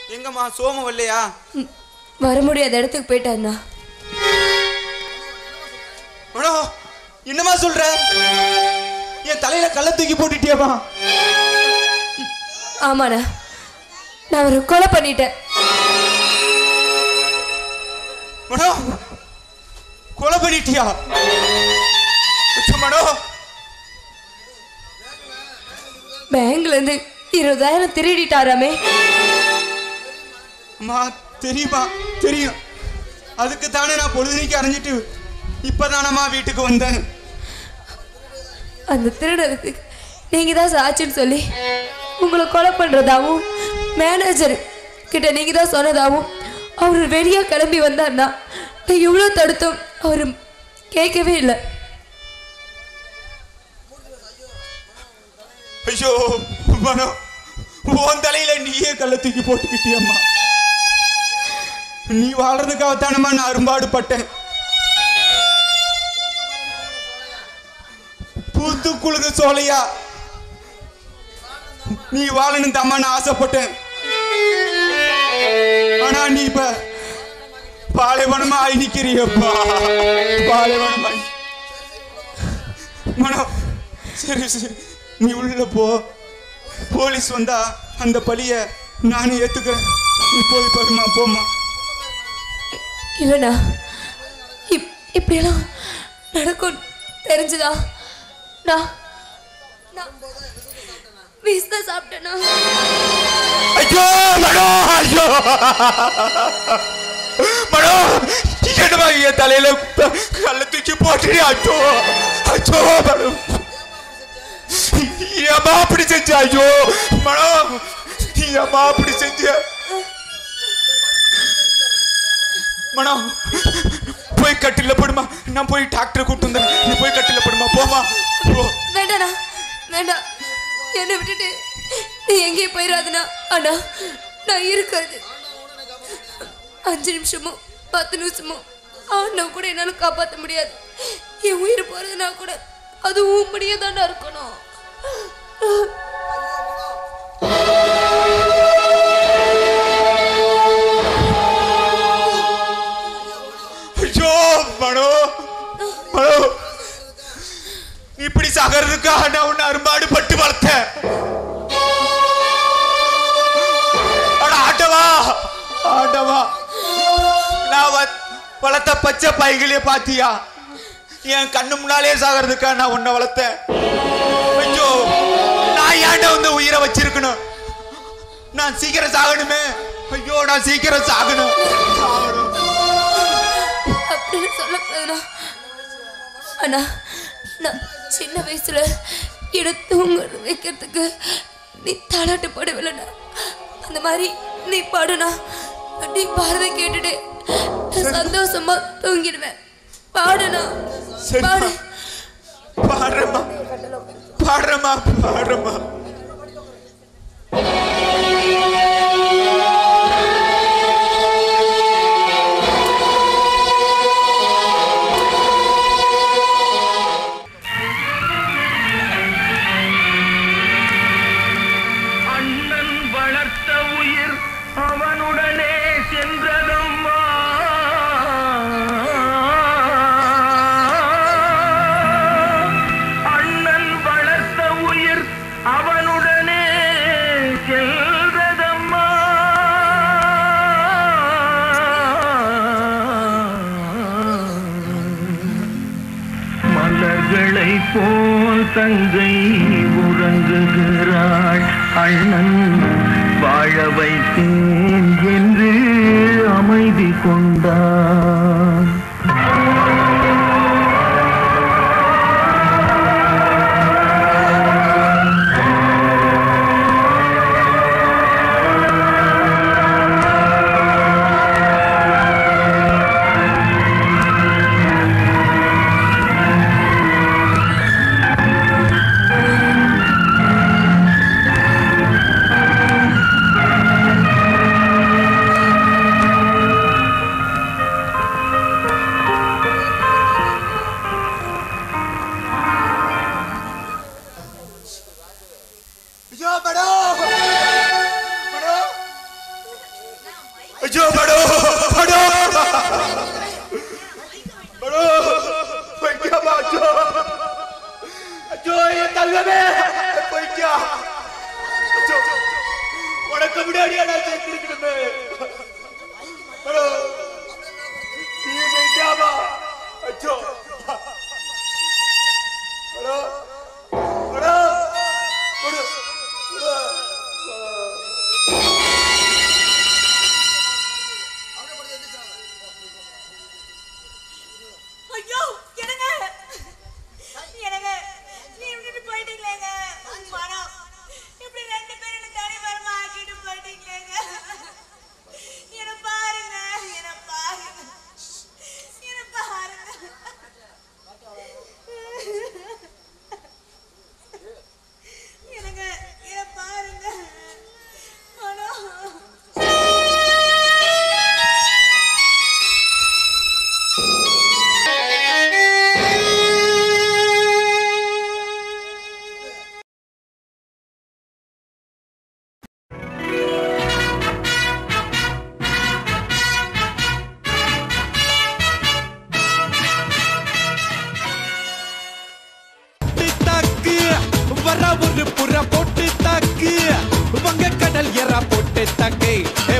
எங்கம்மா சோம வரலையா ம், வர முடியாத இடத்துக்கு போயிட்டாருண்ணா மேடம் என்னம்மா சொல்ற என் தலையில கள்ள தூக்கி போட்டுட்டியாமா ஆமாண்ணா நான் அவரை கொலை பண்ணிட்டேன் மேடம் கொலை பண்ணிட்டியா அச்சோ, மேடம் பேங்க்ல இருந்து இருபதாயிரம் திருடிட்டாராமே அம்மா தெரியுமா தெரியும் அதுக்கு தானே நான் பொழுதுனைக்கு அரைஞ்சிட்டு இப்பதானம்மா வீட்டுக்கு வந்தேன் அந்த திருடனுக்கு நீங்க தான் சாட்சின்னு சொல்லி உங்களை கொலை பண்றதாவும் மேனேஜர் கிட்ட நீங்க தான் சொன்னதாவும் அவர் வெளியே கிளம்பி வந்தார்னா நான் எவ்வளோ தடுத்தோம் அவர் கேட்கவே இல்லை ஐயோ மனம் உன் தலையில நீயே கள்ள தூக்கி போட்டுக்கிட்டியம்மா நீ வாழ்றதுக்காக தானம்மா நான் அரும்பாடு பட்டேன் பூத்து குழுகு சோலையா நீ வாழணும் தம்மா நான் ஆசைப்பட்டேன் ஆனா நீ இப்ப பாலைவனமா ஆகி நிக்கிறியப்பா பாலைவனமா மனம் சரி சரி நீ உள்ள போ போலீஸ் வந்தா அந்த பழிய நானே ஏத்துக்கிறேன் நீ போய் படுமா போமா இல்லைண்ணா இப் இப்படியெல்லாம் நடக்கும் தெரிஞ்சுதா நான் நான் வீஸ் தான் சாப்பிட்டேண்ணா ஐயோ மனோ ஐயோ மனோ என்னமா என் தலையில கல்ல தூக்கி போட்டு அச்சோ அச்சோ மனோ ஏமா அப்படி செஞ்ச ஐயோ மனோ ஏமா அப்படி செஞ்ச மனோ போய் கட்டில போடுமா நான் போய் டாக்டரை கூட்டு வந்தேன் நீ போய் கட்டில போடுமா போமா போ வேண்டாண்ணா வேண்டாம் என்னை விட்டுட்டு நீ எங்கேயும் போயிடாதுண்ணா அண்ணா நான் இருக்காது அஞ்சு நிமிஷமோ பத்து நிமிஷமோ ஆனா கூட என்னால காப்பாற்ற முடியாது என் உயிர் போறதுனா கூட அது உன் தானே இருக்கணும் ஐயோ மனோ மனோ இப்படி சாகிறதுக்காக நான் உன்னை அரும்பாடு பட்டு வளர்த்தேன் அட ஆட்டவா ஆட்டவா நான் வ- வளர்த்த பச்சை பைகளே பாத்தியா என் கண்ணு முன்னாலே சாகிறதுக்காக நான் உன்னை வளர்த்தேன் ஐயோ நான் ஏன்டா வந்து உயிரை வச்சிருக்கணும் நான் சீக்கிரம் சாகணுமே ஐயோ நான் சீக்கிரம் சாகணும் சாகணும் அப்படின்னு சொல்லக்கூடாதுண்ணா அண்ணா நான் சின்ன வயசுல என்னை தூங்க வைக்கிறதுக்கு நீ தாலாட்டு பாடுவில்லண்ணா அந்த மாதிரி நீ பாடுனா நீ பாடுறத கேட்டுட்டு நான் சந்தோஷமா தூங்கிடுவேன் பாடுனா சரிம்மா. பாடு பாடுறேம்மா பாடுறேம்மா பாடுறேம்மா அண்ணன் வளர்த்த உயிர் அவனுடனே சென்றதம்மா அண்ணன் வளர்த்த உயிர் அவனுடனே சென்றதம்மா மலர்களை போல் தங்கை உறங்குகிறாள் அண்ணன் வாழ வைத்தேன் என்று அமைதி கொண்டான் ஐயோ படோ படோ படோ போய்க்காமா ஐயோ ஐயோ என் தங்கமே போய்க்கா ஐயோ உனக்கு முன்னாடியா நான் சேர்த்திருக்கணுமே படோ நீ போய்க்காமா ஐயோ படோ படோ படோ படோ ஐயோ என்னங்க என்னங்க நீ விட்டுட்டு போயிட்டீங்களேங்க மனம் இப்படி ரெண்டு பேரும் என்ன தனி மரமா ஆக்கிட்டு போயிட்டீங்களேங்க என்ன பாருங்க என்ன பாருங்க என்ன பாருங்க என்னங்க என்ன பாருங்க மனம் போட்டு தாக்கு வர ஒரு புற போட்டு தாக்கு வங்க கடல் எறா போட்டு தாக்கு ஏ